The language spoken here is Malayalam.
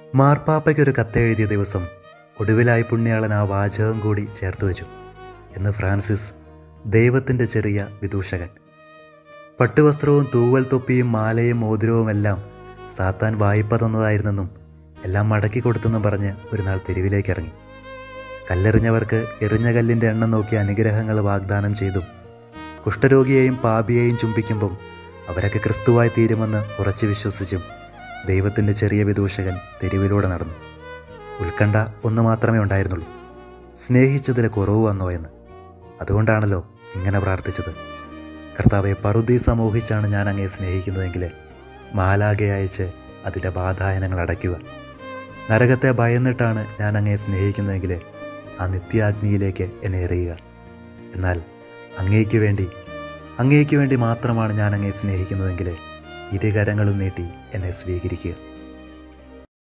മാർപ്പാപ്പയ്ക്കൊരു കത്തെഴുതിയ ദിവസം ഒടുവിലായി പുണ്യാളൻ ആ വാചകം കൂടി ചേർത്ത് വെച്ചു എന്ന് ഫ്രാൻസിസ് ദൈവത്തിൻ്റെ ചെറിയ വിദൂഷകൻ പട്ടുവസ്ത്രവും തൂവൽ തൊപ്പിയും മാലയും മോതിരവുമെല്ലാം സാത്താൻ വായ്പ തന്നതായിരുന്നെന്നും എല്ലാം മടക്കി കൊടുത്തെന്നും പറഞ്ഞ് ഒരു നാൾ തെരുവിലേക്ക് ഇറങ്ങി കല്ലെറിഞ്ഞവർക്ക് എറിഞ്ഞ കല്ലിൻ്റെ എണ്ണം നോക്കി അനുഗ്രഹങ്ങൾ വാഗ്ദാനം ചെയ്തും കുഷ്ഠരോഗിയെയും പാപിയെയും ചുംബിക്കുമ്പം അവരൊക്കെ ക്രിസ്തുവായി തീരുമെന്ന് ഉറച്ചു വിശ്വസിച്ചും ദൈവത്തിൻ്റെ ചെറിയ വിദൂഷകൻ തെരുവിലൂടെ നടന്നു ഉത്കണ്ഠ ഒന്ന് മാത്രമേ ഉണ്ടായിരുന്നുള്ളൂ സ്നേഹിച്ചതിൽ കുറവ് വന്നോ എന്ന് അതുകൊണ്ടാണല്ലോ ഇങ്ങനെ പ്രാർത്ഥിച്ചത് കർത്താവെ പറുതി സമൂഹിച്ചാണ് ഞാൻ അങ്ങയെ സ്നേഹിക്കുന്നതെങ്കിൽ മാലാകെ അയച്ച് അതിൻ്റെ ബാധായനങ്ങൾ അടയ്ക്കുക നരകത്തെ ഭയന്നിട്ടാണ് ഞാൻ അങ്ങയെ സ്നേഹിക്കുന്നതെങ്കിൽ ആ നിത്യാഗ്നിയിലേക്ക് എന്നെ എറിയുക എന്നാൽ അങ്ങേക്ക് വേണ്ടി അങ്ങേക്ക് വേണ്ടി മാത്രമാണ് ഞാൻ അങ്ങയെ സ്നേഹിക്കുന്നതെങ്കിൽ ഇരുകരങ്ങളും നീട്ടി എന്നെ സ്വീകരിക്കുക